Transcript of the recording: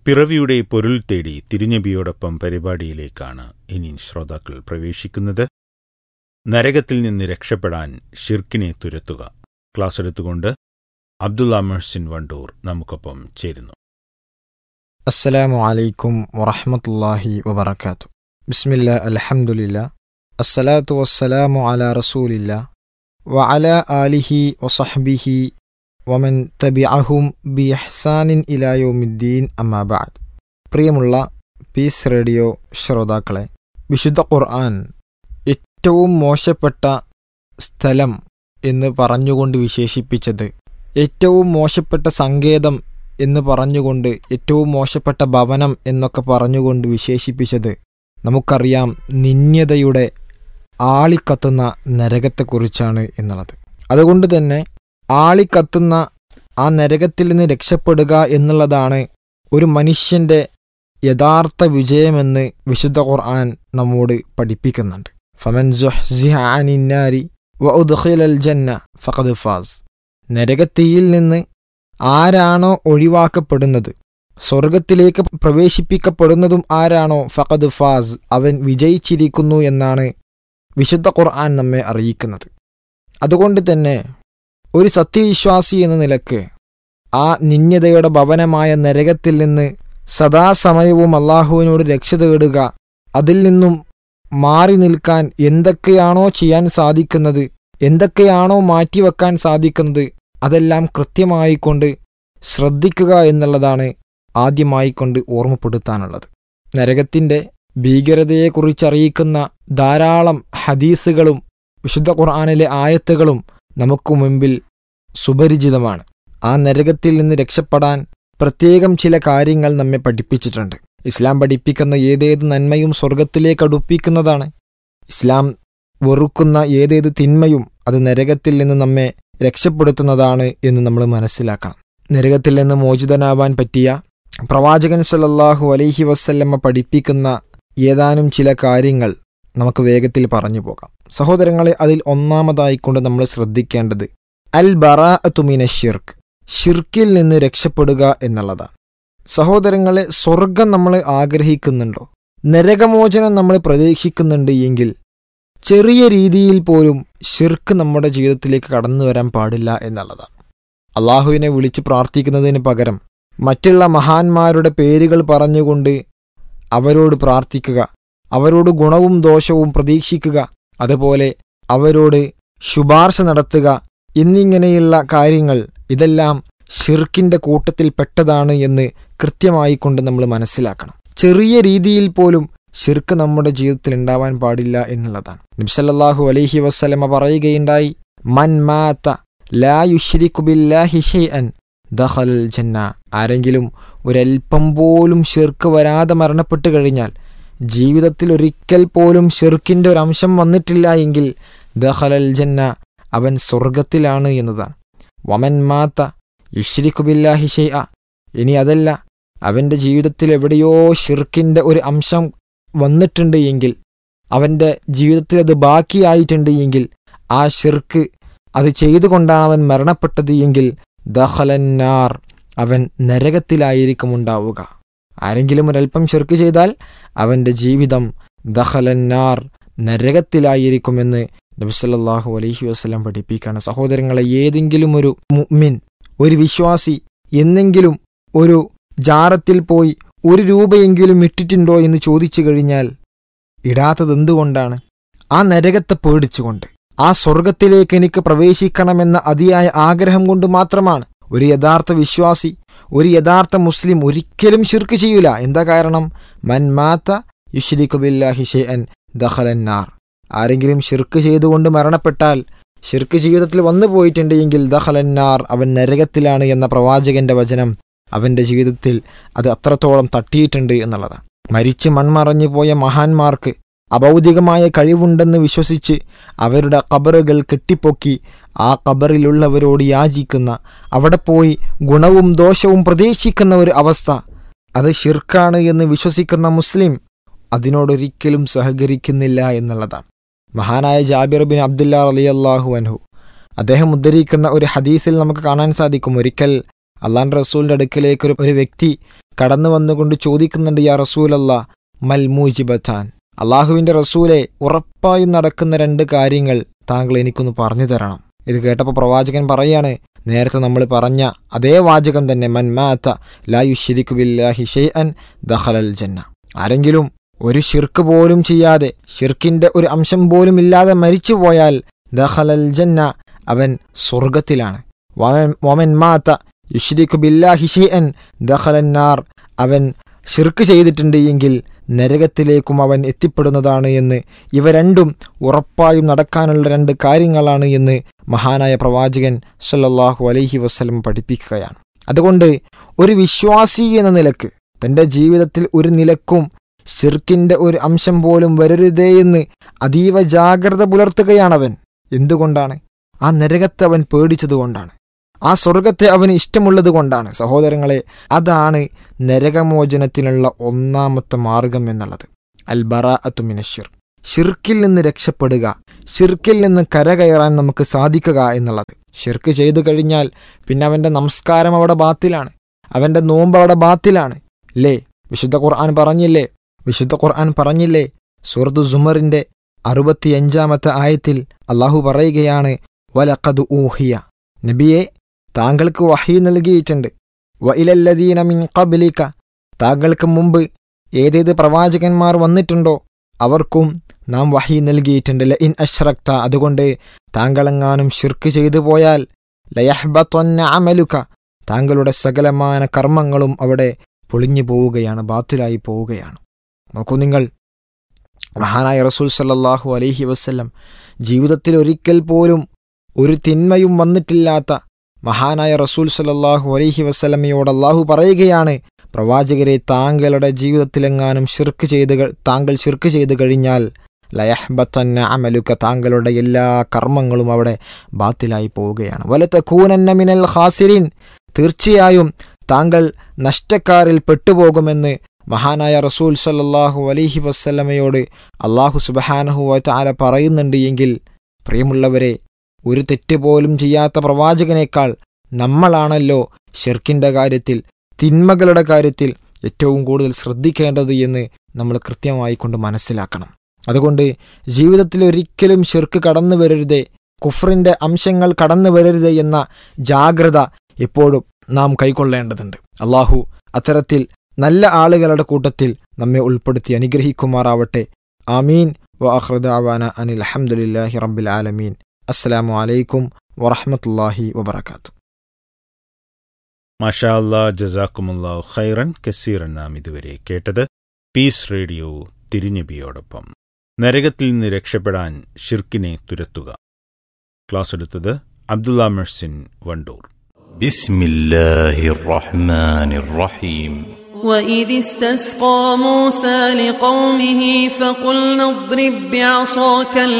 പിറവിയുടെ പൊരുൾ തേടി തിരുനബിയോടൊപ്പം പരിപാടിയിലേക്കാണ് ഇനി ശ്രോതാക്കൾ പ്രവേശിക്കുന്നത് നരകത്തിൽ നിന്ന് രക്ഷപ്പെടാൻ ഷിർക്കിനെ തുരത്തുക ക്ലാസ് എടുത്തുകൊണ്ട് അബ്ദുള്ള മെഹ്സിൻ വണ്ടൂർ നമുക്കൊപ്പം ചേരുന്നു അസ്സലാമു അലൈക്കും വറഹമത്തല്ലാഹി വബർക്കാത്തു ബിസ്മില്ല അൽഹംദുലില്ല അസ്സലാത്തു വസ്സലാമു അല റസൂലില്ല വ അല ആലിഹി വസഹ്ബിഹി വമൻ തബിഅഹും ബി ഇഹ്സാനിൻ ഇലായോമിദ്ദീൻ അമ്മാബാദ് പ്രിയമുള്ള പീസ് റേഡിയോ ശ്രോതാക്കളെ വിശുദ്ധ ഖുർആൻ ഏറ്റവും മോശപ്പെട്ട സ്ഥലം എന്ന് പറഞ്ഞുകൊണ്ട് വിശേഷിപ്പിച്ചത് ഏറ്റവും മോശപ്പെട്ട സങ്കേതം എന്ന് പറഞ്ഞുകൊണ്ട് ഏറ്റവും മോശപ്പെട്ട ഭവനം എന്നൊക്കെ പറഞ്ഞുകൊണ്ട് വിശേഷിപ്പിച്ചത് നമുക്കറിയാം നിന്യതയുടെ ആളിക്കത്തുന്ന നരകത്തെക്കുറിച്ചാണ് എന്നുള്ളത് അതുകൊണ്ട് തന്നെ ആളിക്കത്തുന്ന ആ നരകത്തിൽ നിന്ന് രക്ഷപ്പെടുക എന്നുള്ളതാണ് ഒരു മനുഷ്യന്റെ യഥാർത്ഥ വിജയമെന്ന് വിശുദ്ധ ഖുർആൻ നമ്മോട് പഠിപ്പിക്കുന്നുണ്ട് ഫമൻ സുഹ്സിഹ അനിന്നാരി വ ഉദ്ഖിലൽ ജന്ന ഫഖദ് ഫാസ് നരകത്തീയിൽ നിന്ന് ആരാണോ ഒഴിവാക്കപ്പെടുന്നത് സ്വർഗത്തിലേക്ക് പ്രവേശിപ്പിക്കപ്പെടുന്നതും ആരാണോ ഫഖദ് ഫാസ് അവൻ വിജയിച്ചിരിക്കുന്നു എന്നാണ് വിശുദ്ധ ഖുർആൻ നമ്മെ അറിയിക്കുന്നത് അതുകൊണ്ട് തന്നെ ഒരു സത്യവിശ്വാസി എന്ന നിലക്ക് ആ നിന്യതയുടെ ഭവനമായ നരകത്തിൽ നിന്ന് സദാസമയവും അള്ളാഹുവിനോട് രക്ഷ തേടുക അതിൽ നിന്നും മാറി നിൽക്കാൻ എന്തൊക്കെയാണോ ചെയ്യാൻ സാധിക്കുന്നത് എന്തൊക്കെയാണോ മാറ്റിവെക്കാൻ സാധിക്കുന്നത് അതെല്ലാം കൃത്യമായിക്കൊണ്ട് ശ്രദ്ധിക്കുക എന്നുള്ളതാണ് ആദ്യമായിക്കൊണ്ട് ഓർമ്മപ്പെടുത്താനുള്ളത് നരകത്തിന്റെ ഭീകരതയെക്കുറിച്ചറിയിക്കുന്ന ധാരാളം ഹദീസുകളും വിശുദ്ധ ഖുർആാനിലെ ആയത്തുകളും നമുക്ക് മുമ്പിൽ സുപരിചിതമാണ് ആ നരകത്തിൽ നിന്ന് രക്ഷപ്പെടാൻ പ്രത്യേകം ചില കാര്യങ്ങൾ നമ്മെ പഠിപ്പിച്ചിട്ടുണ്ട് ഇസ്ലാം പഠിപ്പിക്കുന്ന ഏതേത് നന്മയും സ്വർഗത്തിലേക്ക് അടുപ്പിക്കുന്നതാണ് ഇസ്ലാം വെറുക്കുന്ന ഏതേത് തിന്മയും അത് നരകത്തിൽ നിന്ന് നമ്മെ രക്ഷപ്പെടുത്തുന്നതാണ് എന്ന് നമ്മൾ മനസ്സിലാക്കണം നരകത്തിൽ നിന്ന് മോചിതനാവാൻ പറ്റിയ പ്രവാചകൻ സല്ലല്ലാഹു അലൈഹി വസല്ലമ്മ പഠിപ്പിക്കുന്ന ഏതാനും ചില കാര്യങ്ങൾ നമുക്ക് വേഗത്തിൽ പറഞ്ഞു പോകാം സഹോദരങ്ങളെ അതിൽ ഒന്നാമതായിക്കൊണ്ട് നമ്മൾ ശ്രദ്ധിക്കേണ്ടത് അൽ ബറാഅത്തുമിന ഷിർക്ക് ഷിർക്കിൽ നിന്ന് രക്ഷപ്പെടുക എന്നുള്ളതാണ് സഹോദരങ്ങളെ സ്വർഗം നമ്മൾ ആഗ്രഹിക്കുന്നുണ്ടോ നരകമോചനം നമ്മൾ പ്രതീക്ഷിക്കുന്നുണ്ട് എങ്കിൽ ചെറിയ രീതിയിൽ പോലും ഷിർക്ക് നമ്മുടെ ജീവിതത്തിലേക്ക് കടന്നു വരാൻ പാടില്ല എന്നുള്ളതാണ് അള്ളാഹുവിനെ വിളിച്ച് പ്രാർത്ഥിക്കുന്നതിന് പകരം മറ്റുള്ള മഹാന്മാരുടെ പേരുകൾ പറഞ്ഞുകൊണ്ട് അവരോട് പ്രാർത്ഥിക്കുക അവരോട് ഗുണവും ദോഷവും പ്രതീക്ഷിക്കുക അതുപോലെ അവരോട് ശുപാർശ നടത്തുക എന്നിങ്ങനെയുള്ള കാര്യങ്ങൾ ഇതെല്ലാം ഷിർക്കിന്റെ കൂട്ടത്തിൽ പെട്ടതാണ് എന്ന് കൃത്യമായി കൊണ്ട് നമ്മൾ മനസ്സിലാക്കണം ചെറിയ രീതിയിൽ പോലും ഷിർക്ക് നമ്മുടെ ജീവിതത്തിൽ ഉണ്ടാവാൻ പാടില്ല എന്നുള്ളതാണ് നബ്സല്ലാഹു അലൈഹി വസ്ലമ പറയുകയുണ്ടായി മൻ മാത്ത ലാ യുഷ്രിഖു ബില്ലാഹി ഷൈഅൻ ദഖലൽ ജന്ന ആരെങ്കിലും ഒരൽപ്പം പോലും ഷിർക്ക് വരാതെ മരണപ്പെട്ടു കഴിഞ്ഞാൽ ജീവിതത്തിൽ ഒരിക്കൽ പോലും ഷിർക്കിന്റെ ഒരു അംശം വന്നിട്ടില്ല എങ്കിൽ ദഖലൽ ജന്ന അവൻ സ്വർഗത്തിലാണ് എന്നതാണ് വമൻ മാത്ത യുഷ്രിഖു ബില്ലാഹി ഷൈഅ ഇനി അതല്ല അവന്റെ ജീവിതത്തിൽ എവിടെയോ ഷിർക്കിന്റെ ഒരു അംശം വന്നിട്ടുണ്ട് എങ്കിൽ അവന്റെ ജീവിതത്തിൽ അത് ബാക്കിയായിട്ടുണ്ട് എങ്കിൽ ആ ഷിർക്ക് അത് ചെയ്തുകൊണ്ടാണ് അവൻ മരണപ്പെട്ടത് എങ്കിൽ ദഹലന്നാർ അവൻ നരകത്തിലായിരിക്കും ഉണ്ടാവുക ആരെങ്കിലും ഒരൽപ്പം ഷിർക്ക് ചെയ്താൽ അവന്റെ ജീവിതം ദഹലന്നാർ നരകത്തിലായിരിക്കുമെന്ന് നബിസല്ലാഹു അലൈഹി വസ്ലം പഠിപ്പിക്കുകയാണ് സഹോദരങ്ങളെ ഏതെങ്കിലും ഒരു മുഅ്മിൻ ഒരു വിശ്വാസി എന്നെങ്കിലും ഒരു ജാറത്തിൽ പോയി ഒരു രൂപയെങ്കിലും ഇട്ടിട്ടുണ്ടോ എന്ന് ചോദിച്ചു കഴിഞ്ഞാൽ ഇടാത്തത് എന്തുകൊണ്ടാണ് ആ നരകത്തെ പേടിച്ചുകൊണ്ട് ആ സ്വർഗത്തിലേക്ക് എനിക്ക് പ്രവേശിക്കണമെന്ന അതിയായ ആഗ്രഹം കൊണ്ട് മാത്രമാണ് ഒരു യഥാർത്ഥ വിശ്വാസി ഒരു യഥാർത്ഥ മുസ്ലിം ഒരിക്കലും ഷിർക്ക് ചെയ്യൂല എന്താ കാരണം മൻ മാത്ത യുഷ്രിഖു ബില്ലാഹി ഷൈഅൻ ദഖലന്നാർ ആരെങ്കിലും ഷിർക്ക് ചെയ്തുകൊണ്ട് മരണപ്പെട്ടാൽ ഷിർക്ക് ജീവിതത്തിൽ വന്നു പോയിട്ടുണ്ട് എങ്കിൽ ദഹലന്നാർ അവൻ നരകത്തിലാണ് എന്ന പ്രവാചകന്റെ വചനം അവന്റെ ജീവിതത്തിൽ അത് അത്രത്തോളം തട്ടിയിട്ടുണ്ട് എന്നുള്ളതാണ് മരിച്ച് മൺമറഞ്ഞു പോയ മഹാന്മാർക്ക് അഭൗതികമായ കഴിവുണ്ടെന്ന് വിശ്വസിച്ച് അവരുടെ കബറുകൾ കെട്ടിപ്പൊക്കി ആ കബറിലുള്ളവരോട് യാചിക്കുന്ന അവിടെ പോയി ഗുണവും ദോഷവും പ്രതീക്ഷിക്കുന്ന ഒരു അവസ്ഥ അത് ഷിർക്കാണ് എന്ന് വിശ്വസിക്കുന്ന മുസ്ലിം അതിനോടൊരിക്കലും സഹകരിക്കുന്നില്ല എന്നുള്ളതാണ് മഹാനായ ജാബിർ ബിൻ അബ്ദുല്ല അലി അള്ളാഹു അൻഹു അദ്ദേഹം ഉദ്ധരിക്കുന്ന ഒരു ഹദീസിൽ നമുക്ക് കാണാൻ സാധിക്കും ഒരിക്കൽ അള്ളാന്റെ റസൂലിന്റെ അടുക്കലേക്ക് ഒരു ഒരു വ്യക്തി കടന്നു വന്നുകൊണ്ട് ചോദിക്കുന്നുണ്ട് യാ റസൂലല്ല മൽ മൂജിബത്താൻ അള്ളാഹുവിന്റെ റസൂലെ ഉറപ്പായും നടക്കുന്ന രണ്ട് കാര്യങ്ങൾ താങ്കൾ എനിക്കൊന്ന് പറഞ്ഞു തരണം ഇത് കേട്ടപ്പോൾ പ്രവാചകൻ പറയാണ് നേരത്തെ നമ്മൾ പറഞ്ഞ അതേ വാചകം തന്നെ മൻ മാത്ത ലാ യുഷിരിക്കു ബില്ലാഹി ഷെയ്അൻ ദഖലൽ ജന്ന ആരെങ്കിലും ഒരു ഷിർക്ക് പോലും ചെയ്യാതെ ഷിർക്കിന്റെ ഒരു അംശം പോലും ഇല്ലാതെ മരിച്ചു പോയാൽ ദഖലൽ ജന്ന അവൻ സ്വർഗത്തിലാണ് വമൻ- വമൻ മാത്ത യുഷിരിക്കു ബില്ലാഹി ഷെയ്അൻ ദഖലൻ നാർ അവൻ ഷിർക്ക് ചെയ്തിട്ടുണ്ട് എങ്കിൽ നരകത്തിലേക്കും അവൻ എത്തിപ്പെടുന്നതാണ് എന്ന് ഇവ രണ്ടും ഉറപ്പായും നടക്കാനുള്ള രണ്ട് കാര്യങ്ങളാണ് എന്ന് മഹാനായ പ്രവാചകൻ സല്ലല്ലാഹു അലൈഹി വസല്ലം പഠിപ്പിക്കുകയാണ് അതുകൊണ്ട് ഒരു വിശ്വാസി എന്ന നിലക്ക് തന്റെ ജീവിതത്തിൽ ഒരു നിലക്കും ഷിർക്കിന്റെ ഒരു അംശം പോലും വരരുതേ എന്ന് അതീവ ജാഗ്രത പുലർത്തുകയാണവൻ എന്തുകൊണ്ടാണ് ആ നരകത്തെ അവൻ പേടിച്ചതുകൊണ്ടാണ് ആ സ്വർഗത്തെ അവന് ഇഷ്ടമുള്ളത് കൊണ്ടാണ് സഹോദരങ്ങളെ അതാണ് നരകമോചനത്തിനുള്ള ഒന്നാമത്തെ മാർഗം എന്നുള്ളത് അൽ ബറാ അത്തുമിനഷിർ ഷിർക്കിൽ നിന്ന് രക്ഷപ്പെടുക ഷിർക്കിൽ നിന്ന് കരകയറാൻ നമുക്ക് സാധിക്കുക എന്നുള്ളത് ഷിർക്ക് ചെയ്തു കഴിഞ്ഞാൽ പിന്നെ അവന്റെ നമസ്കാരം അവിടെ ബാത്തിലാണ് അവന്റെ നോമ്പ് അവിടെ ബാത്തിലാണ് അല്ലേ വിശുദ്ധ ഖുർആൻ പറഞ്ഞില്ലേ വിശുദ്ധ ഖുർആൻ പറഞ്ഞില്ലേ സൂറത്ത് സുമറിന്റെ അറുപത്തിയഞ്ചാമത്തെ ആയത്തിൽ അള്ളാഹു പറയുകയാണ് വലഖദ് ഊഹിയ നബിയെ താങ്കൾക്ക് വഹി നൽകിയിട്ടുണ്ട് വയിലല്ലദീന മിൻ ഖബ്ലിക താങ്കൾക്ക് മുമ്പ് ഏതേത് പ്രവാചകന്മാർ വന്നിട്ടുണ്ടോ അവർക്കും നാം വഹി നൽകിയിട്ടുണ്ട് ല ഇൻ അഷ്റക്ത അതുകൊണ്ട് താങ്കളെങ്ങാനും ഷിർക്ക് ചെയ്തു പോയാൽ ലയഹ്ബത്വന്ന അമലുക താങ്കളുടെ സകലമാന കർമ്മങ്ങളും അവിടെ പൊളിഞ്ഞു പോവുകയാണ് ബാത്തുലായി പോവുകയാണ് നോക്കൂ നിങ്ങൾ മഹാനായ റസൂൽ സല്ലല്ലാഹു അലൈഹി വസല്ലം ജീവിതത്തിൽ ഒരിക്കൽ പോലും ഒരു തിന്മയും വന്നിട്ടില്ലാത്ത മഹാനായ റസൂൽ സല്ലല്ലാഹു അലൈഹി വസല്ലമയോട് അള്ളാഹു പറയുകയാണ് പ്രവാചകരെ താങ്കളുടെ ജീവിതത്തിലെങ്ങാനും ഷിർക്ക് ചെയ്ത് ക- താങ്കൾ ഷിർക്ക് ചെയ്തു കഴിഞ്ഞാൽ ലയഹ്ബത്തന്ന അമലുക താങ്കളുടെ എല്ലാ കർമ്മങ്ങളും അവിടെ ബാത്തിലായി പോവുകയാണ് വലത്തക്കൂനന്ന മിനൽ ഹാസിരിൻ തീർച്ചയായും താങ്കൾ നഷ്ടക്കാരിൽ പെട്ടുപോകുമെന്ന് മഹാനായ റസൂൽ സല്ലല്ലാഹു അലൈഹി വസ്ല്ലമയോട് അള്ളാഹു സുബഹാനഹു താല പറയുന്നുണ്ട് എങ്കിൽ പ്രിയമുള്ളവരെ ഒരു തെറ്റ് പോലും ചെയ്യാത്ത പ്രവാചകനേക്കാൾ നമ്മളാണല്ലോ ഷിർക്കിന്റെ കാര്യത്തിൽ തിന്മകളുടെ കാര്യത്തിൽ ഏറ്റവും കൂടുതൽ ശ്രദ്ധിക്കേണ്ടത് എന്ന് നമ്മൾ കൃത്യമായി കൊണ്ട് മനസ്സിലാക്കണം അതുകൊണ്ട് ജീവിതത്തിൽ ഒരിക്കലും ഷിർക്ക് കടന്നു വരരുതേ കുഫറിന്റെ അംശങ്ങൾ കടന്നു വരരുത് എന്ന ജാഗ്രത എപ്പോഴും നാം കൈക്കൊള്ളേണ്ടതുണ്ട് അള്ളാഹു അത്തരത്തിൽ നല്ല ആളുകളുടെ കൂട്ടത്തിൽ നമ്മെ ഉൾപ്പെടുത്തി അനുഗ്രഹിക്കുമാറാവട്ടെ ആമീൻ വഅഹ്റദാവാന അനിൽ അഹമ്മദില്ലാഹി റബ്ബിൽ ആലമീൻ അസ്സലാമു അലൈക്കും വറഹ്മത്തുള്ളാഹി വബറകാത്തു മാഷാ അല്ലാ ജസാക്കുമുല്ലാ ഖൈറൻ കസീറൻ നാം ഇതുവരെ കേട്ടത് പീസ് റേഡിയോ തിരുനബിയോടൊപ്പം നരകത്തിൽ നിന്ന് രക്ഷപ്പെടാൻ ഷിർക്കിനെ തുരത്തുക ക്ലാസ് എടുത്തത് അബ്ദുള്ള മെഴ്സിൻ വണ്ടൂർ بسم الله الرحمن الرحيم وإذ استسقى موسى لقومه فقلنا اضرب بعصاك